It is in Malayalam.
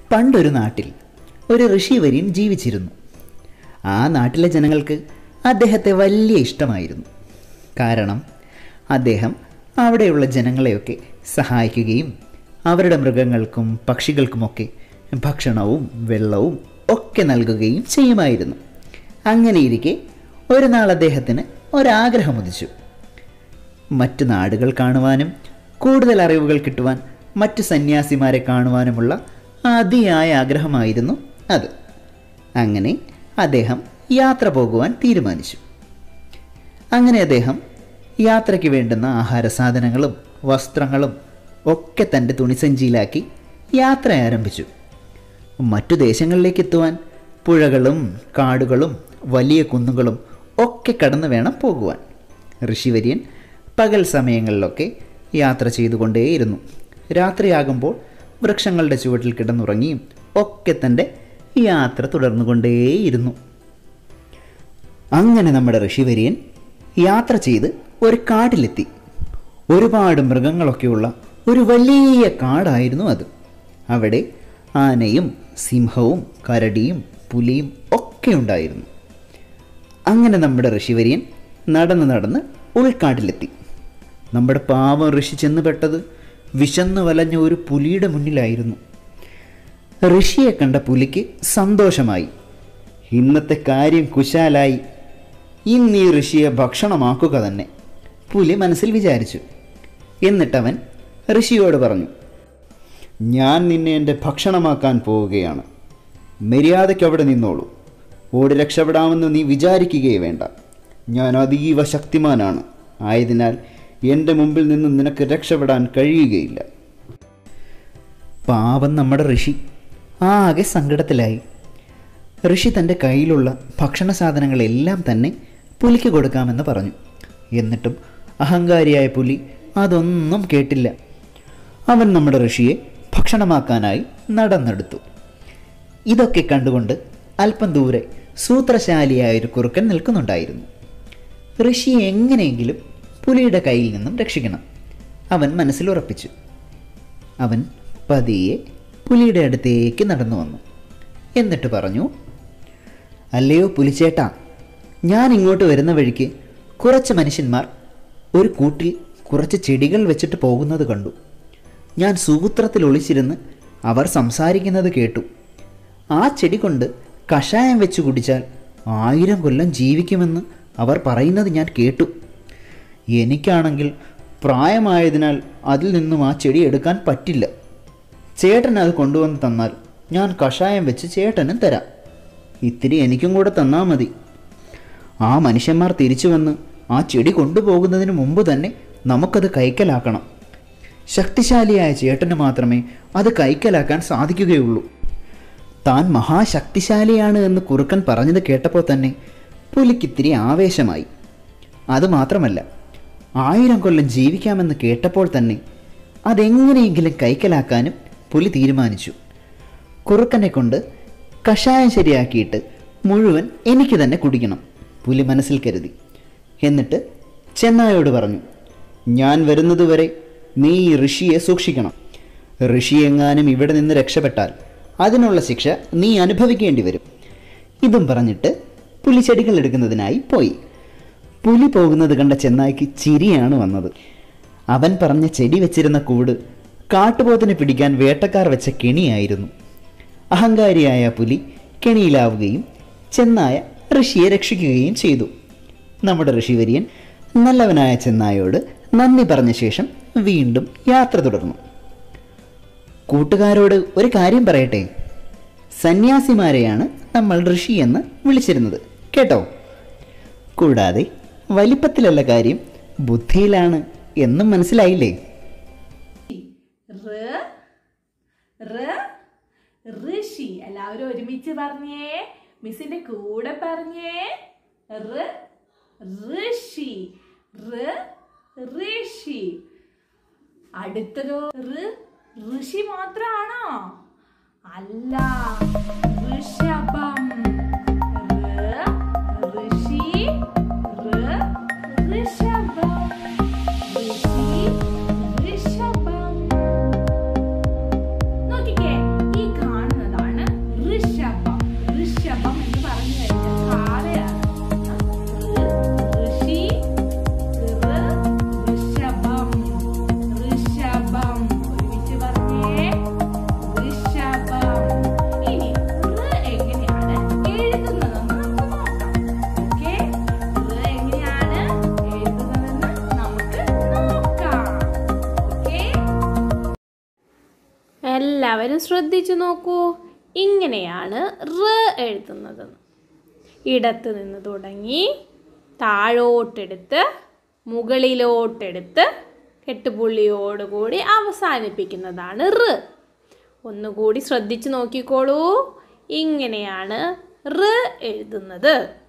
പണ്ടൊരു നാട്ടിൽ ഒരു ഋഷിവര്യൻ ജീവിച്ചിരുന്നു ആ നാട്ടിലെ ജനങ്ങൾക്ക് അദ്ദേഹത്തെ വലിയ ഇഷ്ടമായിരുന്നു കാരണം അദ്ദേഹം അവിടെയുള്ള ജനങ്ങളെയൊക്കെ സഹായിക്കുകയും അവരുടെ മൃഗങ്ങൾക്കും പക്ഷികൾക്കുമൊക്കെ ഭക്ഷണവും വെള്ളവും ഒക്കെ നൽകുകയും ചെയ്യുമായിരുന്നു അങ്ങനെയിരിക്കെ ഒരു നാൾ അദ്ദേഹത്തിന് ഒരാഗ്രഹം ഉദിച്ചു മറ്റു നാടുകൾ കാണുവാനും കൂടുതൽ അറിവുകൾ കിട്ടുവാൻ മറ്റു സന്യാസിമാരെ കാണുവാനുമുള്ള അതിയായ ആഗ്രഹമായിരുന്നു അത് അങ്ങനെ അദ്ദേഹം യാത്ര പോകുവാൻ തീരുമാനിച്ചു അങ്ങനെ അദ്ദേഹം യാത്രയ്ക്ക് വേണ്ടുന്ന ആഹാര സാധനങ്ങളും വസ്ത്രങ്ങളും ഒക്കെ തൻ്റെ തുണിസഞ്ചിയിലാക്കി യാത്ര ആരംഭിച്ചു മറ്റു ദേശങ്ങളിലേക്ക് എത്തുവാൻ പുഴകളും കാടുകളും വലിയ കുന്നുകളും ഒക്കെ കടന്നു വേണം പോകുവാൻ ഋഷിവര്യൻ പകൽ സമയങ്ങളിലൊക്കെ യാത്ര ചെയ്തുകൊണ്ടേയിരുന്നു രാത്രിയാകുമ്പോൾ വൃക്ഷങ്ങളുടെ ചുവട്ടിൽ കിടന്നുറങ്ങിയും ഒക്കെ തൻ്റെ യാത്ര തുടർന്നുകൊണ്ടേയിരുന്നു അങ്ങനെ നമ്മുടെ ഋഷിവര്യൻ യാത്ര ചെയ്ത് ഒരു കാട്ടിലെത്തി ഒരുപാട് മൃഗങ്ങളൊക്കെയുള്ള ഒരു വലിയ കാടായിരുന്നു അത് അവിടെ ആനയും സിംഹവും കരടിയും പുലിയും ഒക്കെ ഉണ്ടായിരുന്നു അങ്ങനെ നമ്മുടെ ഋഷിവര്യൻ നടന്ന് നടന്ന് ഉൾക്കാട്ടിലെത്തി നമ്മുടെ പാവം ഋഷി ചെന്ന് പെട്ടത് വിശന്നു വലഞ്ഞ ഒരു പുലിയുടെ മുന്നിലായിരുന്നു ഋഷിയെ കണ്ട പുലിക്ക് സന്തോഷമായി ഇന്നത്തെ കാര്യം കുശാലായി ഇന്ന് ഈ ഋഷിയെ ഭക്ഷണമാക്കുക തന്നെ പുലി മനസ്സിൽ വിചാരിച്ചു എന്നിട്ടവൻ ഋഷിയോട് പറഞ്ഞു ഞാൻ നിന്നെ എൻ്റെ ഭക്ഷണമാക്കാൻ പോവുകയാണ് മര്യാദയ്ക്ക് അവിടെ നിന്നോളൂ ഓടി രക്ഷപ്പെടാമെന്ന് നീ വിചാരിക്കുകയേ വേണ്ട ഞാൻ അതീവ ശക്തിമാനാണ് ആയതിനാൽ എൻ്റെ മുമ്പിൽ നിന്ന് നിനക്ക് രക്ഷപ്പെടാൻ കഴിയുകയില്ല പാവം നമ്മുടെ ഋഷി ആകെ സങ്കടത്തിലായി ഋഷി തൻ്റെ കയ്യിലുള്ള ഭക്ഷണ സാധനങ്ങളെല്ലാം തന്നെ പുലിക്ക് കൊടുക്കാമെന്ന് പറഞ്ഞു എന്നിട്ടും അഹങ്കാരിയായ പുലി അതൊന്നും കേട്ടില്ല അവൻ നമ്മുടെ ഋഷിയെ ഭക്ഷണമാക്കാനായി നടന്നെടുത്തു ഇതൊക്കെ കണ്ടുകൊണ്ട് അല്പം ദൂരെ സൂത്രശാലിയായൊരു കുറുക്കൻ നിൽക്കുന്നുണ്ടായിരുന്നു ഋഷിയെ എങ്ങനെയെങ്കിലും പുലിയുടെ കയ്യിൽ നിന്നും രക്ഷിക്കണം അവൻ മനസ്സിൽ ഉറപ്പിച്ചു അവൻ പതിയെ പുലിയുടെ അടുത്തേക്ക് നടന്നു വന്നു എന്നിട്ട് പറഞ്ഞു അല്ലയോ പുലിച്ചേട്ടാ ഞാൻ ഇങ്ങോട്ട് വരുന്ന വഴിക്ക് കുറച്ച് മനുഷ്യന്മാർ ഒരു കൂട്ടിൽ കുറച്ച് ചെടികൾ വെച്ചിട്ട് പോകുന്നത് കണ്ടു ഞാൻ സൂത്രത്തിൽ ഒളിച്ചിരുന്ന് അവർ സംസാരിക്കുന്നത് കേട്ടു ആ ചെടി കൊണ്ട് കഷായം വെച്ച് കുടിച്ചാൽ ആയിരം കൊല്ലം ജീവിക്കുമെന്ന് അവർ പറയുന്നത് ഞാൻ കേട്ടു എനിക്കാണെങ്കിൽ പ്രായമായതിനാൽ അതിൽ നിന്നും ആ ചെടി എടുക്കാൻ പറ്റില്ല ചേട്ടൻ അത് കൊണ്ടുവന്ന് തന്നാൽ ഞാൻ കഷായം വെച്ച് ചേട്ടനും തരാം ഇത്തിരി എനിക്കും കൂടെ തന്നാൽ മതി ആ മനുഷ്യന്മാർ തിരിച്ചു വന്ന് ആ ചെടി കൊണ്ടുപോകുന്നതിന് മുമ്പ് തന്നെ നമുക്കത് കൈക്കലാക്കണം ശക്തിശാലിയായ ചേട്ടന് മാത്രമേ അത് കൈക്കലാക്കാൻ സാധിക്കുകയുള്ളൂ താൻ മഹാശക്തിശാലിയാണ് എന്ന് കുറുക്കൻ പറഞ്ഞത് കേട്ടപ്പോൾ തന്നെ പുലിക്കിത്തിരി ആവേശമായി അതുമാത്രമല്ല ആയിരം കൊല്ലം ജീവിക്കാമെന്ന് കേട്ടപ്പോൾ തന്നെ അതെങ്ങനെയെങ്കിലും കൈക്കലാക്കാനും പുലി തീരുമാനിച്ചു കുറുക്കനെ കൊണ്ട് കഷായം ശരിയാക്കിയിട്ട് മുഴുവൻ എനിക്ക് തന്നെ കുടിക്കണം പുലി മനസ്സിൽ കരുതി എന്നിട്ട് ചെന്നായോട് പറഞ്ഞു ഞാൻ വരുന്നതുവരെ നീ ഈ ഋഷിയെ സൂക്ഷിക്കണം ഋഷി എങ്ങാനും ഇവിടെ നിന്ന് രക്ഷപ്പെട്ടാൽ അതിനുള്ള ശിക്ഷ നീ അനുഭവിക്കേണ്ടി വരും ഇതും പറഞ്ഞിട്ട് പുലി ചെടികൾ എടുക്കുന്നതിനായി പോയി പുലി പോകുന്നത് കണ്ട ചെന്നായ്ക്ക് ചിരിയാണ് വന്നത് അവൻ പറഞ്ഞ ചെടി വെച്ചിരുന്ന കൂട് കാട്ടുപോത്തിനെ പിടിക്കാൻ വേട്ടക്കാർ വെച്ച കെണിയായിരുന്നു അഹങ്കാരിയായ പുലി കെണിയിലാവുകയും ചെന്നായ ഋഷിയെ രക്ഷിക്കുകയും ചെയ്തു നമ്മുടെ ഋഷിവര്യൻ നല്ലവനായ ചെന്നായോട് നന്ദി പറഞ്ഞ ശേഷം വീണ്ടും യാത്ര തുടർന്നു കൂട്ടുകാരോട് ഒരു കാര്യം പറയട്ടെ സന്യാസിമാരെയാണ് നമ്മൾ ഋഷി എന്ന് വിളിച്ചിരുന്നത് കേട്ടോ കൂടാതെ വലിപ്പത്തിലല്ല കാര്യം ബുദ്ധിയിലാണ് എന്നും മനസ്സിലായില്ലേ ഋ ഋ ഋഷി എല്ലാവരും ഒരുമിച്ച് പറഞ്ഞേ മിസ്സിന്റെ കൂടെ പറഞ്ഞേ ഋ ഋഷി ഋ ഋഷി അടുത്തതോ ഋ ഋഷി മാത്രാണോ അല്ല ഋഷഭം ഋ ഋഷി ഋ ഋഷഭം ഋഷി ഋഷഭം നോക്കിക്കേ ഈ കാണുന്നത് എല്ലാവരും ശ്രദ്ധിച്ചു നോക്കൂ ഇങ്ങനെയാണ് റ് എഴുതുന്നത് ഇടത്ത് നിന്ന് തുടങ്ങി താഴോട്ടെടുത്ത് മുകളിലോട്ടെടുത്ത് കെട്ടുപുള്ളിയോടുകൂടി അവസാനിപ്പിക്കുന്നതാണ് റ് ഒന്നുകൂടി ശ്രദ്ധിച്ചു നോക്കിക്കോളൂ ഇങ്ങനെയാണ് റ് എഴുതുന്നത്